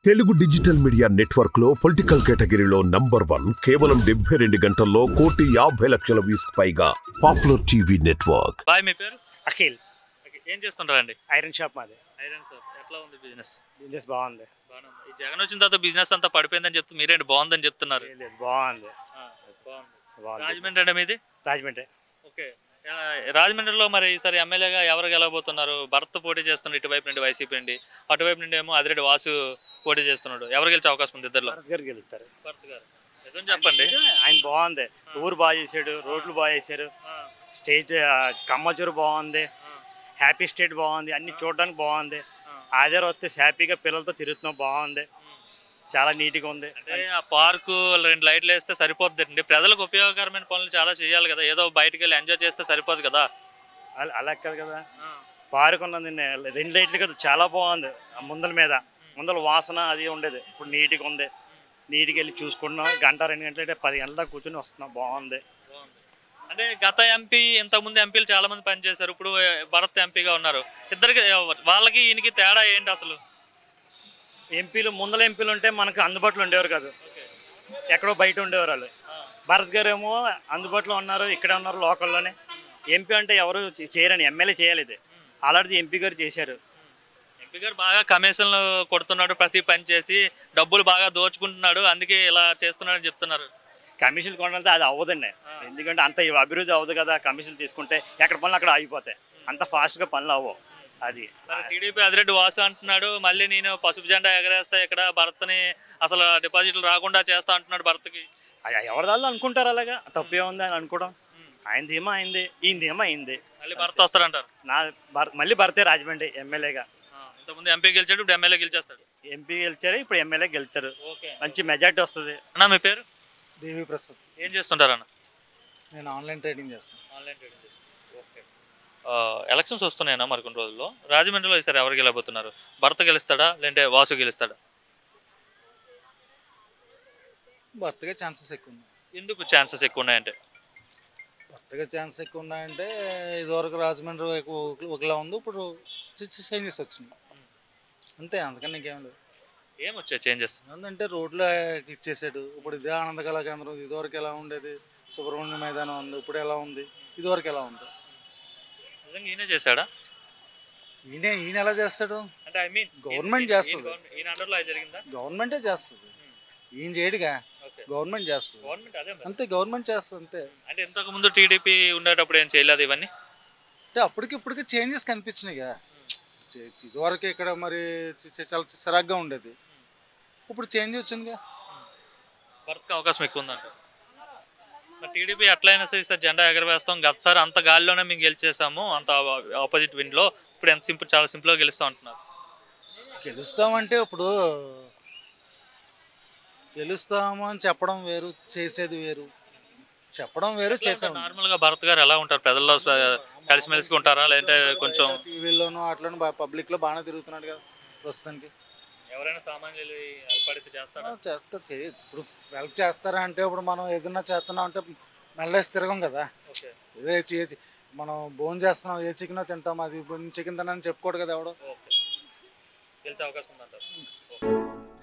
Telugu digital media network లో political కేటగిరీలో number one కేవలం డెబ్బై రెండు గంటల్లో కోటి యాభై లక్షల వ్యూస్ పైగా పాపులర్ టీవీ నెట్వర్క్ బాయ్ మీ పేరు అఖిల్ ఓకే, ఏం చేస్తుంటారండి ఐరన్ షాప్ మాది ఐరన్ సార్ ఎట్లా ఉంది బిజినెస్ బిజినెస్ బాగుంది బాగానే ఉంది. ఈ జగన్ వచ్చిన తర్వాత బిజినెస్ అంతా పడిపోయిందని చెప్తూ మీరేంటి బాగుందని చెప్తున్నారు లేదు, లేదు, బాగుంది ఆ, బాగుంది బాగుంది రాజమండ్రి అంటే మీది రాజమండ్రి ఓకే ఆ, రాజమండ్రిలో మరి ఈసారి ఎమ్మెల్యేగా ఎవరు గెలవబోతున్నారు భరత్ పోటీ చేస్తున్నారు ఇటువైపు నుండి వైసీపీ నుండి అటువైపు నుండి ఏమో అదిరెడ్డి వాసు పోటీ చేస్తున్నాడు ఎవరు గెలిచే అవకాశం ఉంది ఇద్దరులో భారత్ గారికి గెలుస్తారు భరత్ గారు నిజం చెప్పండి ఆయన బాగుంది ఊరు బాగా చేశాడు రోడ్లు బాగా చేశారు ఆ, స్టేట్ కమ్మచూరు బాగుంది ఆ, హ్యాపీ స్టేట్ బాగుంది అన్ని చూడడానికి బాగుంది ఆ. ఆధార్ వస్తే హ్యాపీగా పిల్లలతో తిరుగుతున్నాం బాగుంది చాలా నీట్గా ఉంది అంటే ఆ పార్కు రెండు లైట్లు వేస్తే సరిపోద్దండి ప్రజలకు ఉపయోగకరమైన పనులు చాలా చేయాలి కదా ఏదో బయటికి వెళ్ళి ఎంజాయ్ చేస్తే సరిపోదు కదా అలా- అలా కాదు కదా ఆ, పార్క్ ఉన్నది నే- రెండు లైట్లు కదా చాలా బాగుంది ఆ ముందల మీద ముందల వాసన అది ఉండేది ఇప్పుడు నీట్గా ఉంది నీట్గా వెళ్ళి చూసుకుంటున్నాం గంట రెండు గంటలు అయితే పది గంటల దాకా కూర్చొని వస్తున్నాం బాగుంది బాగుంది. అంటే గత ఎంపీ ఇంతకుముందు ఎంపీలు చాలా మంది పనిచేశారు ఇప్పుడు ఏ, భరత్ ఎంపీగా ఉన్నారు ఇద్దరికి ఏ, వాళ్ళకి ఈయనకి తేడా ఏంటి అసలు ఎంపీలు ముందల ఎంపీలు ఉంటే మనకు అందుబాటులో ఉండేవారు కాదు ఎక్కడో బయట ఉండేవారు వాళ్ళు భరత్ గారు ఏమో అందుబాటులో ఉన్నారు ఇక్కడే ఉన్నారు లోకల్లోనే ఎంపీ అంటే ఎవరు చే- చేయరని ఎమ్మెల్యే చేయాలి ఇది అలాంటిది ఎంపీ గారు చేశారు ఎంపీ గారు బాగా కమిషన్లు కొడుతున్నాడు ప్రతి పని చేసి డబ్బులు బాగా దోచుకుంటున్నాడు అందుకే ఇలా చేస్తున్నాడు అని చెప్తున్నారు కమిషన్ కొనాలంటే అది అవ్వదండి ఎందుకంటే అంత అభివృద్ధి అవ్వదు కదా కమిషన్ తీసుకుంటే ఎక్కడ పనులు అక్కడ ఆగిపోతాయి అంత ఫాస్ట్గా పనులు అవ్వవు అది మరి టీడీపీ అదిరెడ్డి వాసు అంటున్నాడు మళ్ళీ నేను పసుపు జెండా ఎగరేస్తా ఇక్కడ భరత్ని అసలు డిపాజిట్లు రాకుండా చేస్తా అంటున్నాడు భరత్కి అది ఎవరి దాళ్ళు అనుకుంటారు అలాగా తప్పే ఉంది అని అనుకోవడం ఆయనది ఏమో అయింది ఈయనది ఏమో అయింది మళ్ళీ భరత్ వస్తాడంటారు నా భర్- మళ్ళీ భర్తే రాజమండ్రి ఎమ్మెల్యేగా ఆ, ఇంతకుముందు ఎంపీ గెలిచాడు ఇప్పుడు ఎమ్మెల్యే గెలిచేస్తాడు ఎంపీ గెలిచారు ఇప్పుడు ఎమ్మెల్యే గెలుతారు ఓకే మంచి మెజార్టీ వస్తుంది అన్న మీ పేరు దేవి ప్రసాద్ ఏం చేస్తుంటారు అన్న నేను ఆన్లైన్ ట్రేడింగ్ చేస్తాను ఆన్లైన్ ట్రేడింగ్ ఓకే ఎలక్షన్స్ వస్తున్నాయన్నా మరి కొన్ని రోజుల్లో రాజమండ్రిలో ఈసారి ఎవరు గెలబోతున్నారు భర్త గెలుస్తాడా లేదంటే వాసు గెలుస్తాడా భర్తగా ఛాన్సెస్ ఎక్కువ ఉన్నాయి ఎందుకు ఛాన్సెస్ ఎక్కువ ఉన్నాయంటే భర్తగా ఛాన్సెస్ ఎక్కువ ఉన్నాయంటే ఇదివరకు రాజమండ్రి ఒక- ఒక- ఒకలా ఉంది ఇప్పుడు చేంజెస్ వచ్చినాయి అంతే అందుకని ఇంకేం లేదు ఏం వచ్చాయి చేంజెస్ ఏంటంటే రోడ్లు ఇచ్చేసాడు ఇప్పుడు ఇదే ఆనంద కళా కేంద్రం ఇదివరకు ఎలా ఉండేది సుబ్రహ్మణ్య మైదానం ఉంది ఇప్పుడు ఎలా ఉంది ఇదివరకు ఎలా ఉంది నిజంగా ఈయనే చేశాడా ఈయన ఈయన ఎలా చేస్తాడు అంటే ఐ మీన్ Government చేస్తది. ఈయన అండర్లో అది జరిగిందా గవర్నమెంటే చేస్తుంది ఈయన చేయడుగా ఓకే గవర్నమెంట్ చేస్తుంది గవర్నమెంట్ అదే మరి అంతే గవర్నమెంట్ చేస్తుంది అంతే అంటే ఇంతకు ముందు టీడీపీ ఉండేటప్పుడు ఏం చేయలేదు ఇవన్నీ అంటే అప్పటికి ఇప్పటికి చేంజెస్ కనిపించినాయిగా చే- ఇదివరకు ఇక్కడ మరి చ- చ- చాలా చిరాగ్గా ఉండేది ఇప్పుడు చేంజ్ వచ్చిందిగా భర్తకు అవకాశం ఎక్కువ ఉందంట మరి టీడీపీ ఎట్లయినా సరే సార్ జెండా ఎగరవేస్తాం గతసారి అంత గాలిలోనే మేము గెలిచేసాము అంత ఆపోజిట్ విండ్లో ఇప్పుడు ఎంత సింపుల్ చాలా సింపుల్గా గెలుస్తాం అంటున్నారు గెలుస్తామంటే ఇప్పుడు గెలుస్తాము అని చెప్పడం వేరు చేసేది వేరు చెప్పడం వేరు చేసాం నార్మల్గా భరత్ గారు ఎలా ఉంటారు ప్రజల్లో స్వ- కలిసిమెలిసి ఉంటారా లేదంటే కొంచెం టీవీలోను అట్లను పబ్లిక్లో బాగానే తిరుగుతున్నాడు కదా ప్రస్తుతానికి ఎవరైనా సామాన్యులు ఏర్పడితే చేస్తారా ఆ, చేస్తా చేయ ఇప్పుడు హెల్ప్ చేస్తారా అంటే ఇప్పుడు మనం ఏదన్నా చేస్తున్నాం అంటే మెల్లేసి తిరగం కదా ఓకే ఇదే చే- మనం భోజనం చేస్తున్నాం ఏ చికెన్ తింటాం అది చికెన్ తినని చెప్పుకోడు కదా ఎవడో ఓకే గెలిచే అవకాశం ఉందంటారు ఓకే.